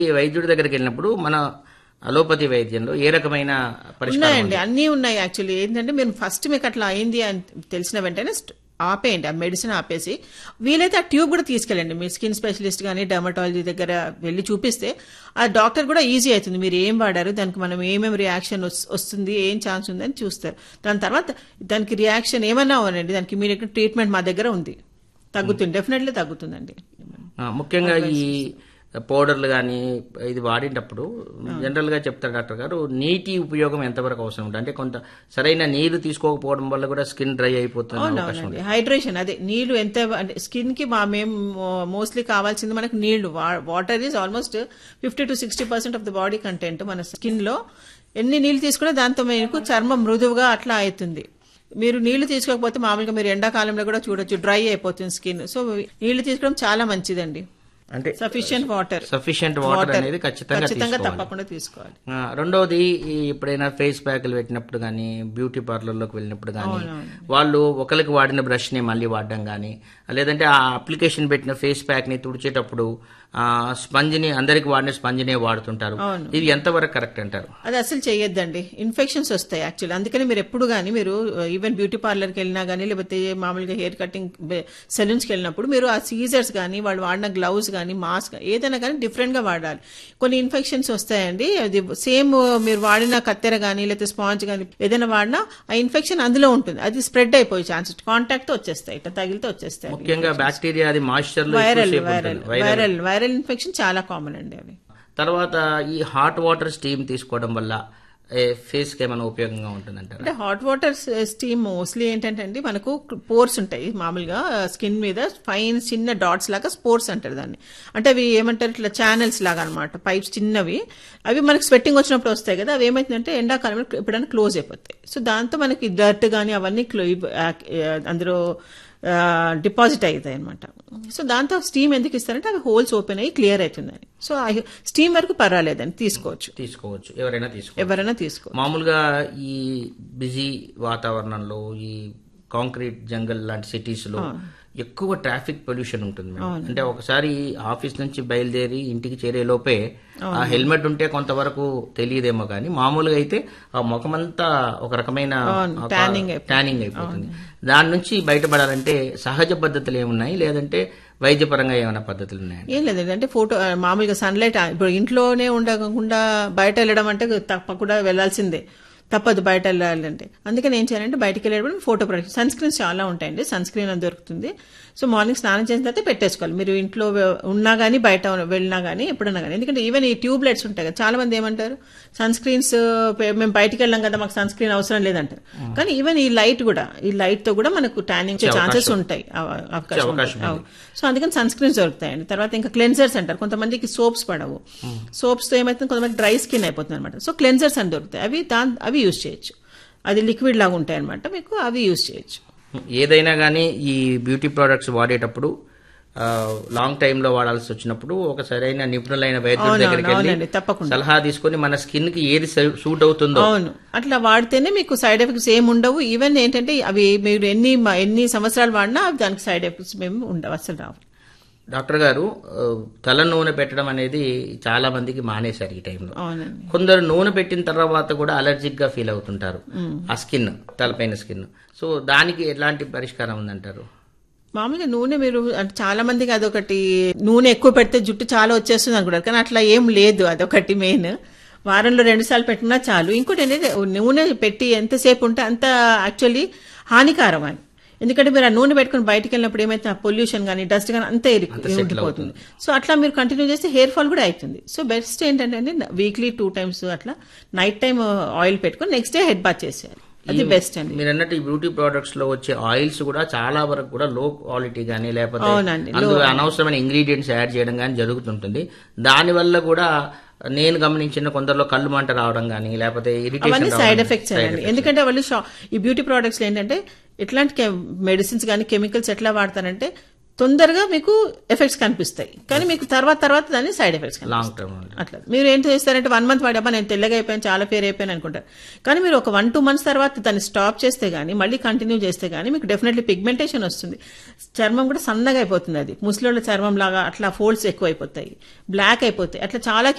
ఈ వైద్యుడి దగ్గరికి వెళ్ళినప్పుడు మన అలోపతి వైద్యంలో ఏ రకమైన పరిష్కారం ఉన్నాయండి అన్నీ ఉన్నాయి యాక్చువల్లీ ఏంటంటే మీరు ఫస్ట్ మీకు అట్లా అయింది అని తెలిసిన వెంటనే స్ట్- ఆపేయండి ఆ మెడిసిన్ ఆపేసి వీలైతే ఆ ట్యూబ్ కూడా తీసుకెళ్ళండి మీ స్కిన్ స్పెషలిస్ట్ కానీ డర్మటాలజీ దగ్గర వెళ్ళి చూపిస్తే ఆ డాక్టర్ కూడా ఈజీ అవుతుంది మీరు ఏం వాడారు దానికి మనం ఏమేమి రియాక్షన్ వస్తుంది ఏం ఛాన్స్ ఉందని చూస్తారు దాని తర్వాత దానికి రియాక్షన్ ఏమన్నా అవనండి దానికి ఇమీడియట్ ట్రీట్మెంట్ మా దగ్గర ఉంది తగ్గుతుంది డెఫినెట్లీ తగ్గుతుందండి ఆ, ముఖ్యంగా ఈ పౌడర్లు కానీ ఇది వాడేటప్పుడు జనరల్ గా చెప్తారు డాక్టర్ గారు నీటి ఉపయోగం ఎంతవరకు అవసరం ఉంటుంది అంటే కొంత సరైన నీరు తీసుకోకపోవడం వల్ల కూడా స్కిన్ డ్రై అయిపోతుంది అవకాశం అవునవునండి హైడ్రేషన్ అదే నీళ్లు ఎంత అంటే స్కిన్ కి మా మేము మోస్ట్లీ కావాల్సింది మనకు నీళ్లు water is almost fifty to sixty percent of the body content మన స్కిన్ లో ఎన్ని నీళ్లు తీసుకున్నా దాంతో మీకు చర్మం మృదువుగా అట్లా అవుతుంది మీరు నీళ్లు తీసుకోకపోతే మామూలుగా మీరు ఎండాకాలంలో కూడా చూడొచ్చు డ్రై అయిపోతుంది స్కిన్ సో నీళ్లు తీసుకోవడం చాలా మంచిదండి అంటే సఫిషియెంట్ వాటర్ సఫిషియెంట్ వాటర్ అనేది ఖచ్చితంగా ఖచ్చితంగా తీసుకోవాలి. తప్పకుండా తీసుకోవాలి ఆ, రెండవది ఈ ఎప్పుడైనా ఫేస్ ప్యాక్లు పెట్టినప్పుడు కానీ బ్యూటీ పార్లర్లోకి వెళ్ళినప్పుడు కానీ వాళ్ళు ఒకరికి వాడిన బ్రష్ ని మళ్ళీ వాడడం కానీ లేదంటే ఆ అప్లికేషన్ పెట్టిన ఫేస్ ప్యాక్ ని తుడిచేటప్పుడు ఆ స్పంజ్ ని అందరికి వాడిన స్పంజ్ నే వాడుతుంటారు ఇది ఎంతవరకు కరెక్ట్ అంటారు అది అసలు చేయొద్దండి ఇన్ఫెక్షన్స్ వస్తాయి యాక్చువల్లీ అందుకని మీరు ఎప్పుడు కానీ మీరు ఈవెన్ బ్యూటీ పార్లర్కి వెళ్ళినా కానీ లేకపోతే మామూలుగా హెయిర్ కటింగ్ సెలూన్స్కి వెళ్ళినప్పుడు మీరు ఆ సీజర్స్ కానీ వాళ్ళు వాడిన గ్లౌస్ కానీ మాస్క్ ఏదైనా కానీ డిఫరెంట్ గా వాడాలి కొన్ని ఇన్ఫెక్షన్స్ వస్తాయండి అది సేమ్ మీరు వాడిన కత్తెర కానీ లేకపోతే స్పాంజ్ కానీ ఏదైనా వాడినా ఆ ఇన్ఫెక్షన్ అందులో ఉంటుంది అది స్ప్రెడ్ అయిపోయే ఛాన్సెస్ కాంటాక్ట్ తో వచ్చేస్తాయి ఇట్లా తగిలితే వచ్చేస్తాయి ముఖ్యంగా బ్యాక్టీరియా అది మాయిశ్చర్ లో వైరల్ ఎక్కువసేపు వైరల్ ఉంటుంది. వైరల్ వైరల్ వైరల్ ఇన్ఫెక్షన్ చాలా కామన్ అండి అవి తర్వాత ఈ హాట్ వాటర్ స్టీమ్ తీసుకోవడం వల్ల ఫేస్ కి ఏమైనా ఉపయోగంగా ఉంటుందంటారు అంటే హాట్ వాటర్ స్టీమ్ మోస్ట్లీ ఏంటంటే అండి మనకు పోర్స్ ఉంటాయి మామూలుగా స్కిన్ మీద ఫైన్ చిన్న డాట్స్ లాగా స్పోర్స్ అంటారు దాన్ని అంటే అవి ఏమంటారు ఇట్లా ఛానల్స్ లాగా అనమాట పైప్స్ చిన్నవి అవి మనకి స్వెట్టింగ్ వచ్చినప్పుడు వస్తాయి కదా అవి ఏమవుతుందంటే ఎండాకాలంలో ఎప్పుడైనా క్లోజ్ అయిపోతాయి సో దాంతో మనకి డర్ట్ కానీ అవన్నీ క్లో అందులో డిపాజిట్ అవుతాయి అనమాట సో దాంతో స్టీమ్ ఎందుకు ఇస్తారంటే అవి హోల్స్ ఓపెన్ అయ్యి క్లియర్ అవుతుందని సో స్టీమ్ వరకు పర్వాలేదని తీసుకోవచ్చు తీసుకోవచ్చు ఎవరైనా తీసుకోవచ్చు ఎవరైనా తీసుకో మామూలుగా ఈ బిజీ వాతావరణంలో ఈ కాంక్రీట్ జంగల్ లాంటి సిటీస్ లో ఎక్కువ ట్రాఫిక్ పొల్యూషన్ ఉంటుంది మేడం. అంటే ఒకసారి ఆఫీస్ నుంచి బయలుదేరి ఇంటికి చేరే లోపే ఆ హెల్మెట్ ఉంటే కొంతవరకు తెలియదేమో కానీ మామూలుగా అయితే ఆ ముఖమంతా ఒక రకమైన ఒక tanning ట్యానింగ్ అయిపోతుంది దాని నుంచి బయటపడాలంటే సహజ పద్ధతులు ఏమున్నాయి లేదంటే వైద్యపరంగా ఏమైనా పద్ధతులు ఉన్నాయా ఏం లేదండి అంటే ఫోటో ఆ, మామూలుగా సన్లైట్ ఇప్పుడు ఇంట్లోనే ఉండకుండా బయట వెళ్ళడం అంటే తప్పకుండా వెళ్ళాల్సిందే తప్పదు బయట వెళ్ళాలంటే అందుకని ఏం చేయాలంటే బయటకు వెళ్ళేటప్పుడు ఫోటో ప్రొడక్ట్ సన్ స్క్రీన్స్ చాలా ఉంటాయండి సన్ స్క్రీన్ అని దొరుకుతుంది సో మార్నింగ్ స్నానం చేసిన తర్వాత పెట్టేసుకోవాలి మీరు ఇంట్లో వె- ఉన్నా కానీ బయట వెళ్ళినా కానీ ఎప్పుడన్నా కానీ ఎందుకంటే ఈవెన్ ఈ ట్యూబ్ లైట్స్ ఉంటాయి కదా చాలా మంది ఏమంటారు సన్ స్క్రీన్స్ మేము బయటికి వెళ్ళాం కదా మాకు సన్ స్క్రీన్ అవసరం లేదంటారు కానీ ఈవెన్ ఈ లైట్ కూడా ఈ లైట్ తో కూడా మనకు ట్యానింగ్ ఛాన్సెస్ ఉంటాయి అవ- అవకాశం అవకాశం ఉంటుంది. అవును. సో అందుకని సన్ స్క్రీన్స్ దొరుకుతాయండి తర్వాత ఇంకా క్లెన్సర్స్ అంటారు కొంతమందికి సోప్స్ పడవు సోప్స్ తో ఏమైతుంది కొంతమంది డ్రై స్కిన్ అయిపోతుంది అనమాట సో క్లెన్సర్స్ అని దొరుకుతాయి అవి దాని అవి యూజ్ చేయొచ్చు అది లిక్విడ్ లాగా ఉంటాయి అనమాట మీకు అవి యూజ్ చేయొచ్చు ఏదైనా కానీ ఈ బ్యూటీ ప్రోడక్ట్స్ వాడేటప్పుడు ఆ, లాంగ్ టైమ్ లో వాడాల్సి వచ్చినప్పుడు ఒక సరైన నిపుణులైన వైద్యుడి అవునవును, దగ్గరికి వెళ్ళి అవునండి, తప్పకుండా. సలహా తీసుకొని మన స్కిన్ కి ఏది సూ- సూట్ అవుతుందో అవును అట్లా వాడితేనే మీకు సైడ్ ఎఫెక్ట్స్ ఏమి ఉండవు ఈవెన్ ఏంటంటే అవి మీరు ఎన్ని ఎన్ని సంవత్సరాలు వాడినా అవి దానికి సైడ్ ఎఫెక్ట్స్ మేము ఉండవు అసలు రావు డాక్టర్ గారు ఆ, తల నూనె పెట్టడం అనేది చాలా మందికి మానేశారు ఈ టైంలో అవునండి కొందరు నూనె పెట్టిన తర్వాత కూడా అలర్జిక్ గా ఫీల్ అవుతుంటారు ఆ స్కిన్ తలపైన స్కిన్ సో దానికి ఎలాంటి పరిష్కారం ఉందంటారు మామూలుగా నూనె మీరు అంటే చాలా మందికి అదొకటి నూనె ఎక్కువ పెడితే జుట్టు చాలా వచ్చేస్తుంది అనుకుంటారు కానీ అట్లా ఏం లేదు అదొకటి మెయిన్ వారంలో రెండు సార్లు పెట్టినా చాలు ఇంకోటి ఏంటంటే నూనె పెట్టి ఎంతసేపు ఉంటే అంత యాక్చువల్లీ హానికారం అని ఎందుకంటే మీరు ఆ నూనె పెట్టుకుని బయటికి వెళ్ళినప్పుడు ఏమైతే పొల్యూషన్ కానీ డస్ట్ కానీ అంతా ఇరుకు- ఉండిపోతుంది సో అట్లా మీరు కంటిన్యూ చేస్తే హెయిర్ ఫాల్ కూడా అవుతుంది సో బెస్ట్ ఏంటంటే వీక్లీ టూ టైమ్స్ అట్లా నైట్ టైం ఆయిల్ పెట్టుకుని నెక్స్ట్ డే హెడ్ బాత్ చేసేయాలి అది బెస్ట్ అండి మీరు అన్నట్టు ఈ బ్యూటీ ప్రొడక్ట్స్ లో వచ్చే ఆయిల్స్ కూడా చాలా వరకు కూడా లో క్వాలిటీ గానీ లేకపోతే అవునండి, అందులో అనవసరమైన ఇంగ్రీడియంట్స్ యాడ్ చేయడం కానీ జరుగుతుంటుంది దాని వల్ల కూడా నేను గమనించిన కొందరిలో కళ్ళు మంట రావడం కానీ లేకపోతే అవన్నీ ఇరిటేషన్ సైడ్ ఎఫెక్ట్స్ అండి ఎందుకంటే వాళ్ళు షా- ఈ బ్యూటీ ప్రోడక్ట్స్ ఏంటంటే ఎట్లాంటి మెడిసిన్స్ కానీ కెమికల్స్ ఎట్లా వాడతారంటే తొందరగా మీకు ఎఫెక్ట్స్ కనిపిస్తాయి కానీ మీకు తర్వాత తర్వాత దాని సైడ్ ఎఫెక్ట్స్ కనిపిస్తాయి లాంగ్ టర్మ్ అండి అట్లా మీరు ఏం చేస్తారంటే వన్ మంత్ వాడబ్బా నేను తెల్లగా అయిపోయాను చాలా ఫేర్ అయిపోయాను అనుకుంటారు కానీ మీరు ఒక వన్ టూ మంత్స్ తర్వాత దాన్ని స్టాప్ చేస్తే గానీ మళ్ళీ కంటిన్యూ చేస్తే గానీ మీకు డెఫినెట్లీ పిగ్మెంటేషన్ వస్తుంది చర్మం కూడా సన్నగా అయిపోతుంది అది ముసలోళ్ళ చర్మం లాగా అట్లా ఫోల్డ్స్ ఎక్కువ అయిపోతాయి బ్లాక్ అయిపోతాయి అట్లా చాలా